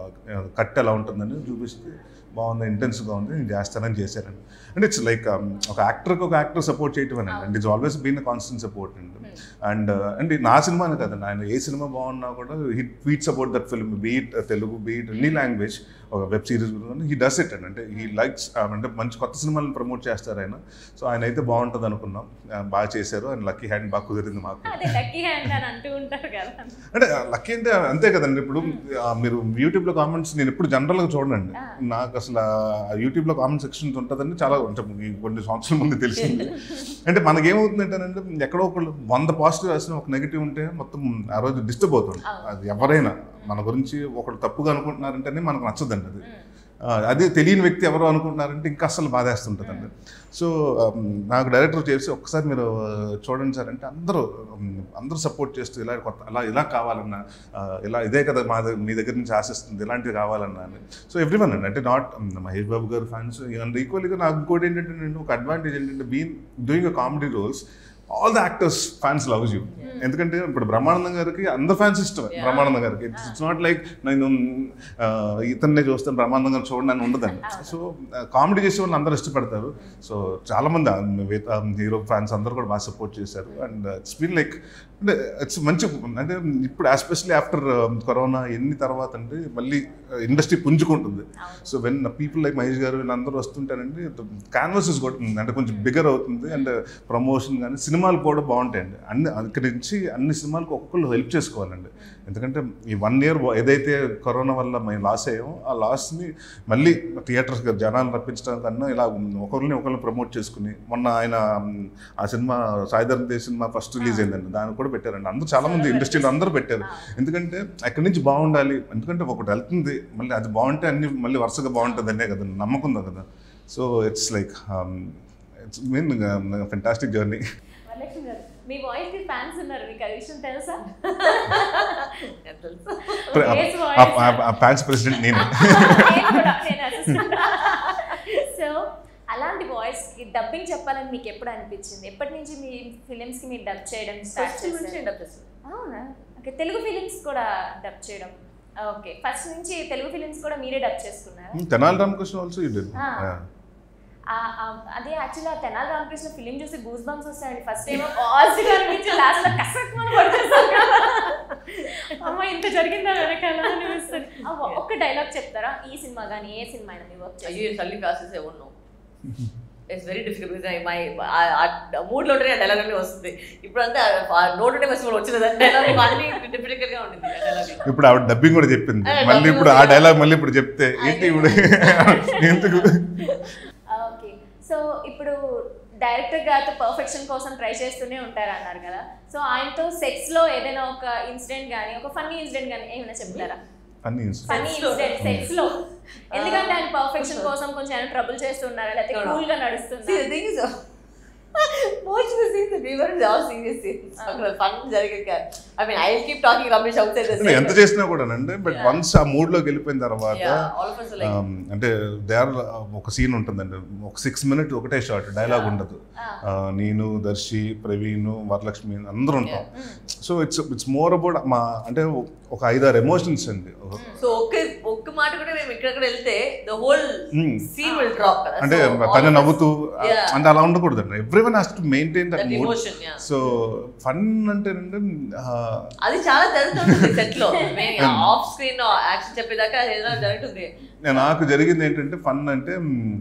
కట్ ఎలా ఉంటుందని చూపిస్తే బాగుంది ఇంటెన్స్గా ఉంది నేను చేస్తానని చేశానండి అంటే ఇట్స్ లైక్ ఒక యాక్టర్కి ఒక యాక్టర్ సపోర్ట్ చేయటం అండి and it's always been constant support అండి అండ్ అంటే నా సినిమానే కదండి ఆయన ఏ సినిమా బాగున్నా కూడా he tweets about that film be it Telugu be it any language ఒక web series he does it అండి అంటే హీ లైక్స్ అంటే మంచి కొత్త సినిమాలను ప్రమోట్ చేస్తారు ఆయన సో ఆయన అయితే బాగుంటుంది అనుకున్నాం ఆ, బాగా చేశారు అండ్ లక్కీ హ్యాండ్ బాగా కుదిరింది మాకు అదే లక్కీ హ్యాండ్ అని అంటూ ఉంటారు కదా అంటే లక్కీ అంటే అంతే కదండి ఇప్పుడు ఆ, మీరు యూట్యూబ్లో కామెంట్స్ నేను ఎప్పుడు జనరల్గా చూడండి ఆ. నాకు అసలు ఆ యూట్యూబ్లో కామెంట్ సెక్షన్ ఉంటుందని చాలా అంటే ఈ కొన్ని సంవత్సరాల ముందు తెలిసింది అంటే మనకేమవుతుందంటేనంటే ఎక్కడో ఒకళ్ళు వంద పాజిటివ్ రాసిన ఒక నెగిటివ్ ఉంటే మొత్తం ఆ రోజు డిస్టర్బ్ అవుతుంది అవును. అది ఎవరైనా మన గురించి ఒకళ్ళు తప్పుగా అనుకుంటున్నారంటేనే మనకు నచ్చదండి అది ఆ, అదే తెలియని వ్యక్తి ఎవరో అనుకుంటున్నారంటే ఇంకా అసలు బాధేస్తుంటుందండి సో ఆమ్, నాకు డైరెక్టర్ చేసి ఒక్కసారి మీరు ఆ, చూడండి సార్ అంటే అందరూ ఆమ్, అందరూ సపోర్ట్ చేస్తూ ఇలా కొత్త అలా ఇలా కావాలన్నా ఆ, ఇలా ఇదే కదా మా దగ్గర మీ దగ్గర నుంచి ఆశిస్తుంది ఇలాంటివి కావాలన్నా అని సో ఎవ్రీ వన్ అండి అంటే నాట్ మహేష్ బాబు గారు ఫ్యాన్స్ అండ్ ఈక్వల్గా నాకు ఇంకోటి ఏంటంటే నేను ఒక అడ్వాంటేజ్ ఏంటంటే been doing a comedy roles all the actors fans loves you ఎందుకంటే ఇప్పుడు బ్రహ్మానందం గారికి అందరు ఫ్యాన్స్ ఇష్టం Yeah. బ్రహ్మానందం గారికి ఇట్స్ నాట్ లైక్ నేను ఆ, ఇతన్నే చూస్తాను బ్రహ్మానందం గారు చూడండి అని ఉండదండి సో కామెడీ చేసే వాళ్ళు అందరూ ఇష్టపడతారు సో చాలా మంది హీరో ఫ్యాన్స్ అందరూ కూడా బాగా సపోర్ట్ చేశారు అండ్ ఇట్స్ బీన్ లైక్ అంటే ఇట్స్ మంచి అంటే ఇప్పుడు ఎస్పెషల్లీ ఆఫ్టర్ కరోనా ఎన్ని తర్వాత అంటే మళ్ళీ ఇండస్ట్రీ పుంజుకుంటుంది so when people like Mahesh garu వీళ్ళందరూ వస్తుంటారండి క్యాన్వాస్ ఇస్ కొడుతుంది అంటే కొంచెం బిగర్ అవుతుంది అండ్ ప్రమోషన్ కానీ సినిమాలు కూడా బాగుంటాయండి అన్ని ఇక్కడి నుంచి అన్ని సినిమాలకు ఒక్కొక్కరు హెల్ప్ చేసుకోవాలండి ఎందుకంటే ఈ వన్ ఇయర్ ఏదైతే కరోనా వల్ల మేము లాస్ అయ్యామో ఆ లాస్ని మళ్ళీ థియేటర్స్ జనాలు రప్పించడం కన్నా ఇలా ఒకరిని ఒకరిని ప్రమోట్ చేసుకుని మొన్న ఆయన మ్, ఆ cinema Saidharam Tej cinema first release అయిందండి దాన్ని కూడా పెట్టారండి అందరూ చాలా మంది ఇండస్ట్రీలో అందరూ పెట్టారు ఎందుకంటే అక్కడి నుంచి బాగుండాలి ఎందుకంటే ఒకటి వెళ్తుంది మళ్ళీ అది బాగుంటే అన్ని మళ్ళీ వరుసగా బాగుంటుంది అనే కదా నమ్మకం ఉంది కదా so it's like it's mean fantastic journey Varalakshmi garu మీ వాయిస్ కి ఫ్యాన్స్ ఉన్నారు మీకు అది విషయం తెలుసా ఎంత తెలుసు? Yes, voice. ఫ్యాన్స్ ప్రెసిడెంట్ నేను నేను కూడా, నేను assistant. సో అలాంటి వాయిస్ కి డబ్బింగ్ చెప్పాలని మీకు ఎప్పుడు అనిపించింది ఎప్పటి నుంచి మీ ఫిలిమ్స్ కి మీరు డబ్ చేయడం స్టార్ట్ First నుంచి చేశారు డబ్ చేస్తాను. అవునా ఓకే తెలుగు ఫిలిమ్స్ కూడా డబ్ చేయడం ఓకే ఫస్ట్ నుంచి తెలుగు ఫిలిమ్స్ కూడా మీరే డబ్ చేసుకున్నారు Tenali Ramakrishna also you did అదే యాక్చువల్లీ ఆ తెనాలి రామకృష్ణ ఫిలిం చూసి గూస్ బంప్స్ వస్తాయండి ఫస్ట్ ఏమో పాజిటివ్ అనిపించి లాస్ట్ లో కసక్ మనం పడుతుంది అమ్మ ఇంత జరిగిందా వెనకాల అనిపిస్తుంది ఆ ఒ- ఒక్క డైలాగ్ చెప్తారా ఈ సినిమా కానీ ఏ సినిమా అయినా మీరు వర్క్ అయ్యో సల్లి క్లాసెస్ ఎవరు no it's very difficult because my మూడ్లో ఉంటే డైలాగ్ అన్నీ వస్తుంది ఇప్పుడు అంతా నోట్ ఉంటే ఫస్ట్ వచ్చింది డైలాగ్ అన్ని డిఫికల్ట్ గా ఉండింది డైలాగ్ ఇప్పుడు ఆవిడ డబ్బింగ్ కూడా చెప్పింది అదే, మళ్ళీ dubbing ఇప్పుడు ఆ కూడా. డైలాగ్ మళ్ళీ ఇప్పుడు చెప్తే ఏంటి ఇప్పుడు ఎందుకు ఓకే సో ఇప్పుడు డైరెక్టర్ గారితో పర్ఫెక్షన్ కోసం ట్రై చేస్తూనే ఉంటారు అన్నారు కదా సో ఆయనతో సెక్స్ లో ఏదైనా ఒక ఇన్సిడెంట్ కానీ ఒక ఫన్నీ ఇన్సిడెంట్ కానీ ఏమైనా చెప్తారా అన్ని ఫన్నీ Sex లో? ఇన్సిడెంట్ సెక్స్ లో ఎందుకంటే ఆయన పర్ఫెక్షన్ కోసం కొంచెం ఆయన ట్రబుల్ చేస్తున్నారా లేకపోతే No, no. కూల్ గా See, నడుస్తుందా the thing is, most of the scenes that we were in are serious scenes. అక్కడ fun జరిగాక I mean, I'll keep talking rubbish outside the అంటే scene. ఎంత చేసినా కూడా అండి బట్ Yeah. వన్స్ ఆ మూడ్ లోకి వెళ్ళిపోయిన తర్వాత Yeah, all of us are like, um, అంటే దే ఆర్ ఒక సీన్ ఉంటుందండి ఒక సిక్స్ మినిట్ ఒకటే షార్ట్ డైలాగ్ ఉండదు ఆ, నేను దర్శి ప్రవీణ్ వరలక్ష్మి అందరూ ఉంటాం so it's it's more about మా అంటే ఒక ఐదారు ఎమోషన్స్ అండి సో ఒక్క ఒక్క మాట కూడా మేము ఇక్కడక్కడ వెళ్తే the whole Hmm. Scene will drop కదా అంటే So, all తను of us- నవ్వుతూ Yeah. అంటే అలా ఉండకూడదు అండి every one has to maintain that That mood emotion, yeah. So fun అంటే అది చాలా జరుగుతుంది సెట్ లో ఆఫ్ స్క్రీన్ యాక్షన్ చెప్పేదాకా ఏదైనా జరుగుతుంది నేను నాకు జరిగింది ఏంటంటే ఫన్ అంటే మ్,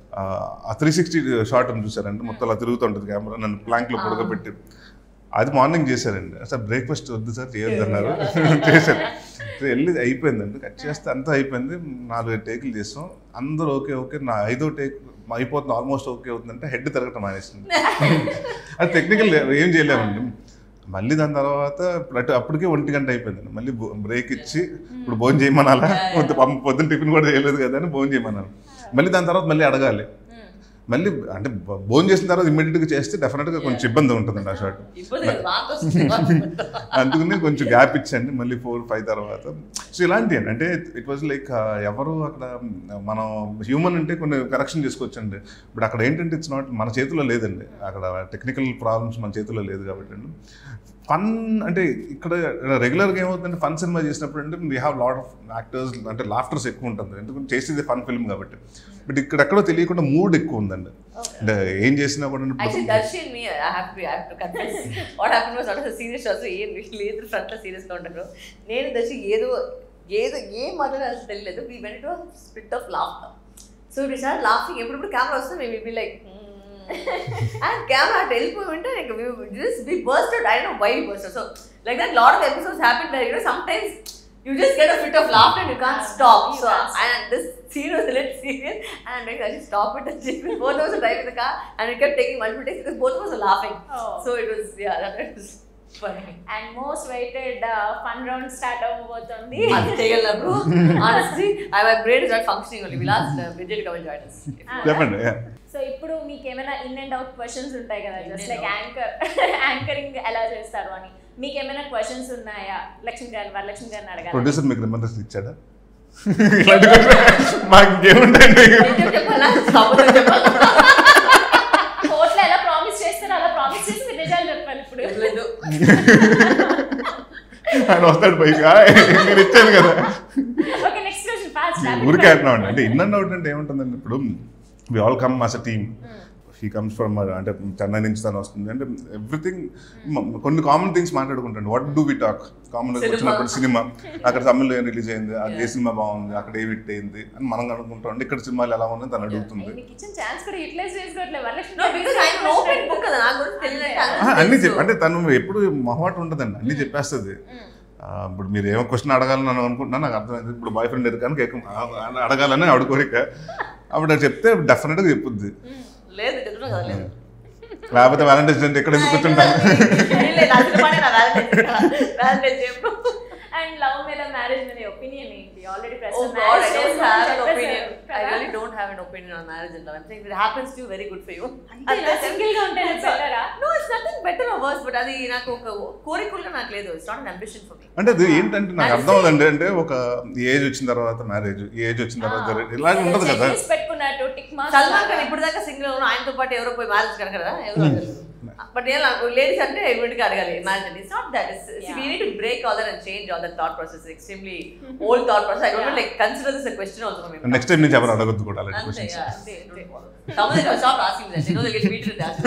ఆ త్రీ సిక్స్టీ షార్ట్ అని చూసారంటే మొత్తం అలా తిరుగుతుంటుంది కెమెరా నన్ను ప్లాంక్లో పొడగబెట్టి అది మార్నింగ్ చేశారండి సార్ బ్రేక్ఫాస్ట్ వద్దు సార్ చేయొద్దు అన్నారు చేశారు సో వెళ్ళి అయిపోయిందండి కట్ చేస్తే అంతా అయిపోయింది నాలుగు టేకులు చేస్తాం అందరూ ఓకే ఓకే నా ఐదో టేక్ అయిపోతుంది ఆల్మోస్ట్ ఓకే అవుతుందంటే హెడ్ తిరగటం మానేసింది అది టెక్నికల్ ఏం చేయలేమండి మళ్ళీ దాని తర్వాత ఇప్పుడు అటు అప్పటికే ఒంటి గంట అయిపోయింది మళ్ళీ బ్రేక్ ఇచ్చి ఇప్పుడు భోజనం చేయమనాలా పొద్దు- పాపం పొద్దున్న టిఫిన్ కూడా చేయలేదు కదా అని భోజనం చేయమన్నాను మళ్ళీ దాని తర్వాత మళ్ళీ అడగాలి మళ్ళీ అంటే భోజనం చేసిన తర్వాత ఇమ్మీడియట్గా చేస్తే డెఫినెట్గా కొంచెం ఇబ్బంది ఉంటుందండి ఆ షాట్ ఇబ్బంది లేదు, మాకు వస్తుంది అందుకని కొంచెం గ్యాప్ ఇచ్చండి మళ్ళీ ఫోర్ ఫైవ్ తర్వాత సో ఇలాంటి అంటే ఇట్ వాజ్ లైక్ ఎవరు అక్కడ మనం హ్యూమన్ అంటే కొన్ని కరెక్షన్ చేసుకోవచ్చండి బట్ అక్కడ ఏంటంటే ఇట్స్ నాట్ మన చేతిలో లేదండి అక్కడ టెక్నికల్ ప్రాబ్లమ్స్ మన చేతిలో లేదు కాబట్టి అండి ఫన్ అంటే ఇక్కడ రెగ్యులర్గా ఏమవుతుందంటే ఫన్ సినిమా చేసినప్పుడు అంటే we have lot of actors అంటే లాఫ్టర్స్ ఎక్కువ ఉంటుంది ఎందుకంటే చేసేది ఫన్ ఫిల్మ్ కాబట్టి బట్ ఇక్కడ ఎక్కడో తెలియకుండా మూడ్ ఎక్కువ ఉందండి అంటే ఏం చేసినా కూడా actually Darshan me I have to I have to confess what happen was not serious అసలు ఏం లేదు ఫ్రంట్ లో సీరియస్ గా ఉంటారు నేను దర్శి ఏదో ఏదో ఏం మాట్లాడాలి అసలు తెలియలేదు we went to spit of laugh so we start laughing ఎప్పుడప్పుడు కెమెరా వస్తే మేము బి లైక్ అండ్ కెమెరా అటు వెళ్ళిపోయి ఉంటే just be burst I don't know why burst so like that lot of episodes happen were you know sometimes you just get a fit of laughter and you can't stop. You So, can't stop. and this scene was a little serious, and like, I just stop it and she, both of us were driving the car, and we kept taking multiple takes because both of us were laughing. Oh. So it was, yeah, that was funny. And most weighted fun round start అవ్వబోతుంది అది చేయగలరు honestly I, my brain is not functioning only we'll ask uh, Vijay to come and join us If you- చెప్పండి yeah. So ఇప్పుడు మీకు ఏమైనా in and out questions ఉంటాయి కదా In just and like out. Anchor anchoring ఎలా చేస్తారు అని మీకు ఏమైనా క్వశ్చన్స్ ఉన్నాయా లక్ష్మి గారిని వరలక్ష్మి గారిని అడగాలి ప్రొడ్యూసర్ మీకు రిమైండర్స్ ఇచ్చాడా ఇలాంటి question మాకు ఇంకేముంటాయండి నిజం చెప్పాలా అబద్ధం చెప్పాలా కోర్టులో ఎలా ప్రామిస్ చేస్తారో అలా ప్రామిస్ చేసి మీరు నిజాలు చెప్పాలి ఇప్పుడు లేదు ఆయన వస్తాడు పైగా నేను ఇచ్చాను కదా ఓకే నెక్స్ట్ క్వశ్చన్ ఫాస్ట్ ఊరికే అంటున్నాం అంటే ఇన్ అండ్ అవుట్ అంటే ఏముంటుందండి ఇప్పుడు we all come us a team he comes from అంటే చెన్నై నుంచి తను వస్తుంది అంటే ఎవ్రీథింగ్ కొన్ని కామన్ థింగ్స్ మాట్లాడుకుంటాను what do we talk common Cinema. వచ్చినప్పుడు సినిమా అక్కడ తమిళ్లో ఏం రిలీజ్ అయింది అది ఏ సినిమా బాగుంది అక్కడ ఏ హిట్ అయింది అని మనం అనుకుంటాం ఇక్కడ సినిమాలు ఎలా ఉన్నాయి తను అడుగుతుంది మీకు ఇచ్చిన ఛాన్స్ కూడా యూటిలైజ్ చేసుకోవట్లేదు Varalakshmi No, because I'm open book కదా నాకు గురించి తెలియదంటే ఆహా, అందరికీ అన్ని తెలుసు. చెప్ అంటే తను ఎప్పుడు మొహమాట ఉంటుందండి అన్ని చెప్పేస్తుంది ఆ, ఇప్పుడు మీరు ఏమో క్వశ్చన్ అడగాలని నేను అనుకుంటున్నా నాకు అర్థమైంది ఇప్పుడు బాయ్ ఫ్రెండ్ ఎరకానికి అడగాలని ఆవిడ కోరిక ఆవిడ చెప్తే డెఫినెట్గా చెప్పుద్ది లేదు చెప్తున్నా కదా లేదు లేకపోతే వ్యాలంటైన్స్ డే ఎక్కడ ఎందుకు కూర్చుంటాను లేదు, నా సినిమానే నా Valentine's. Valentine's చెప్పు. అండ్ లవ్ మీద మ్యారేజ్ మీద ఒపీనియన్ ఏంటి already Oh God, I don't have an opinion. I really don't have an opinion on marriage and love. I'm saying if it happens to you, very good for you. Single గా ఉంటే బెటరా No, it's nothing better or worse, but అది నాకు ఒక కోరికలుగా నాకు లేదు. It's not an ambition for me. అంటే అది ఏంటంటే నాకు అర్థం అవుతుంది అంటే ఒక ఏజ్ వచ్చిన తర్వాత మ్యారేజ్ ఏజ్ వచ్చిన తర్వాత ఇలాగ ఉండదు కదా పెట్టుకున్నట్టు టిక్ మార్క్స్ సల్మాన్ ఖాన్ ఇప్పుడు దాకా సింగిల్ ఆయనతో పాటు ఎవరో పోయి మ్యారేజ్ కనకరా బట్ నేను నాకు లేడీస్ అంటే ఎవరికి అడగాలి మ్యారేజ్ అంటే it's not that it's we need to break all that and change all that thought process extremely old thought process I don't like consider this question also for me next time నుంచి ఎవరు అడగద్దు కూడా అలాంటి అంతే questions yeah, అంతే అంతే Someone will stop asking that. They know they'll get beaten with that.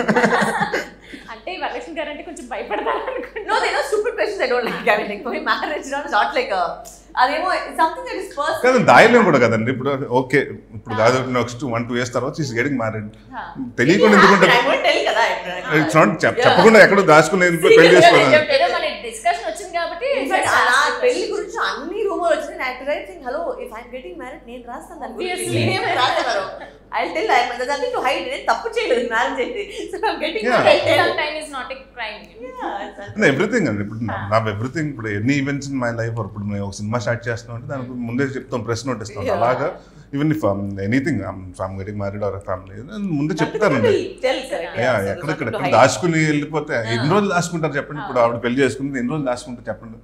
అంటే వరలక్ష్మి గారు అంటే కొంచెం భయపడతారు అనుకుంటా No, they know stupid questions I don't like. I mean, like, for me, marriage is not like a. అదేమో something that is personal. కానీ దాయలేం కూడా కదండి ఇప్పుడు ఓకే ఇప్పుడు కాదు నెక్స్ట్ వన్ టూ ఇయర్స్ తర్వాత ఈస్ గెటింగ్ మ్యారీడ్ తెలియకుండా ఎందుకుంటారు I won't tell కదా. ఇట్స్ నాట్ చెప్పకుండా ఎక్కడ దాచుకుని వెళ్ళిపోయి పెళ్లి చేసుకోవాలి ఏదో మన డిస్కషన్ వచ్చింది కాబట్టి In fact, ఆ నా పెళ్లి గురించి అన్ని రూమర్ వచ్చినాయి నాకు right thing hello if I'm getting married నేను రాస్తాను దాని గురించి Obviously. నేనేం రాస్తాను I tell I nothing to hide నేను తప్పు చేయలేదు మ్యారేజ్ అయితే so I'm getting Yeah. Married time is not a crime everything అండి ఇప్పుడు నా- నా ఎవ్రీథింగ్ ఇప్పుడు ఎన్ని ఈవెంట్స్ ఇన్ మై లైఫ్ ఇప్పుడు నేను ఒక సినిమా స్టార్ట్ చేస్తున్నాం అంటే దానికి ముందే చెప్తాం ప్రెస్ నోట్ ఇస్తాం Yeah. అలాగా even if anything fam getting married or family ముందే చెప్తానండి టెల్ కరెక్ట్ యా ఎక్కడెక్కడ ఎక్కడ దాచుకుని వెళ్ళిపోతే ఎన్ని రోజులు దాచుకుంటారు చెప్పండి ఇప్పుడు ఆవిడ పెళ్లి చేసుకుంది ఎన్ని రోజులు దాచుకుంటారు చెప్పండి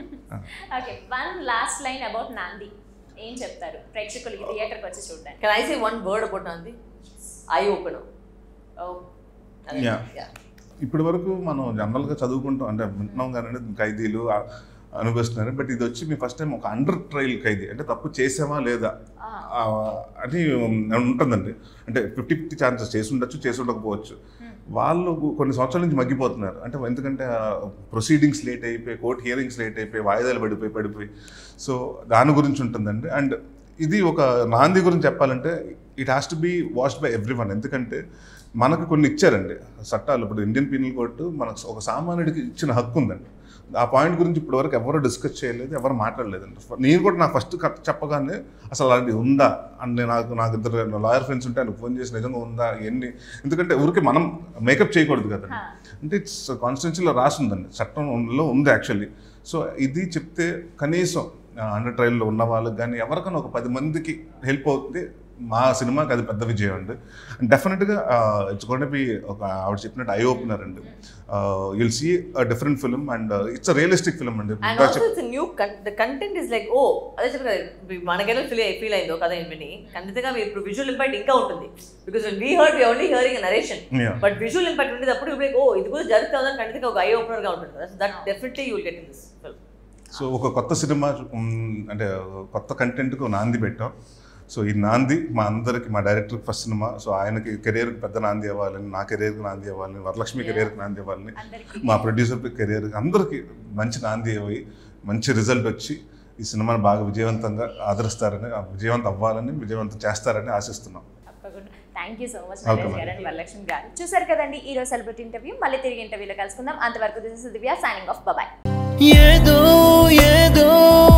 okay one last line about Naandhi ఏం చెప్తారు ప్రేక్షకులకి థియేటర్కి వచ్చి చూడడానికి can I say one word about Naandhi eye open Yeah. ఇప్పటి వరకు మనం జనరల్గా చదువుకుంటాం అంటే వింటున్నాం కానీ ఖైదీలు ఆ- అనుభవిస్తున్నారు బట్ ఇది వచ్చి మీ ఫస్ట్ టైం ఒక అండర్ ట్రయల్ ఖైదీ అంటే తప్పు చేసామా లేదా ఆ, అని ఉంటుందండి అంటే ఫిఫ్టీ ఫిఫ్టీ ఛాన్సెస్ చేసి ఉండొచ్చు చేసి ఉండకపోవచ్చు వాళ్ళు కొన్ని సంవత్సరాల నుంచి మగ్గిపోతున్నారు అంటే ఎందుకంటే ప్రొసీడింగ్స్ లేట్ అయిపోయి కోర్ట్ హియరింగ్స్ లేట్ అయిపోయి వాయిదాలు పడిపోయి పడిపోయి సో దాని గురించి ఉంటుందండి అండ్ ఇది ఒక నాంది గురించి చెప్పాలంటే it has to be watched by everyone ఎందుకంటే మనకు కొన్ని ఇచ్చారండి చట్టాలు ఇప్పుడు ఇండియన్ పీనల్ కోర్టు మనకు ఒక సామాన్యుడికి ఇచ్చిన హక్కు ఉందండి ఆ పాయింట్ గురించి ఇప్పటి వరకు ఎవరు డిస్కస్ చేయలేదు ఎవరు మాట్లాడలేదండి నేను కూడా నాకు ఫస్ట్ చెప్పగానే అసలు అలాంటి ఉందా అంటే నాకు నాకు ఇద్దరు లాయర్ ఫ్రెండ్స్ ఉంటే ఆయనకు ఫోన్ చేసి నిజంగా ఉందా ఎన్ని ఎందుకంటే ఊరికి మనం మేకప్ చేయకూడదు కదండి అంటే ఇట్స్ కాన్స్టిట్యున్సీలో రాసిందండి చట్టంలో ఉంది యాక్చువల్లీ సో ఇది చెప్తే కనీసం అండర్ ట్రయల్లో ఉన్న వాళ్ళకి కానీ ఎవరికైనా ఒక పది మందికి హెల్ప్ అవుతుంది మా సినిమాకి అది పెద్ద విజయం అండి అండ్ డెఫినెట్గా ఇట్స్ గోన్ బి ఒక ఆవిడ చెప్పినట్టు ఐ ఓపెనర్ అండి you'll see different film and it's realistic film అండి అండ్ ఇంకా also it's new the content is like oh అదే చెప్పు కదా మనకెలా ఫీల్ ఫీల్ అయిందో కదా విని ఖచ్చితంగా మీరు ఇప్పుడు విజువల్ ఇంపాక్ట్ ఇంకా ఉంటుంది because we heard we only hearing narration Yeah. But visual impact ఉండేటప్పుడు లైక్ ఓ ఇది కూడా జరుగుతుందని ఖచ్చితంగా ఒక ఐ ఓపెనర్ గా ఉంటుంది కదా so that definitely you will get in this film so ఒక కొత్త సినిమా ఉమ్, అంటే కొత్త కంటెంట్కు నాంది పెట్టాం సో ఈ నాంది మా అందరికి మా డైరెక్టర్కి ఫస్ట్ సినిమా సో ఆయనకి కెరీర్కి పెద్ద నాంది ఇవ్వాలని నా కెరీర్కి నాంది ఇవ్వాలని వరలక్ష్మి కెరీర్కి నాంది ఇవ్వాలని అందరికీ మా ప్రొడ్యూసర్ కెరీర్ అందరికీ మంచి నాంది అయ్యి మంచి రిజల్ట్ వచ్చి ఈ సినిమాని బాగా విజయవంతంగా ఆదరిస్తారని ఆ విజయవంతం అవ్వాలని విజయవంతం చేస్తారని ఆశిస్తున్నాం తప్పకుండా thank you so much Welcome, Naresh గారు అండ్ వరలక్ష్మి గారు చూసారు కదండి ఈ రోజు సెలబ్రిటీ ఇంటర్వ్యూ మళ్ళీ తిరిగి ఇంటర్వ్యూలో కలుసుకుందాం అంతవరకు this is Divya signing off bye ఏదో ఏదో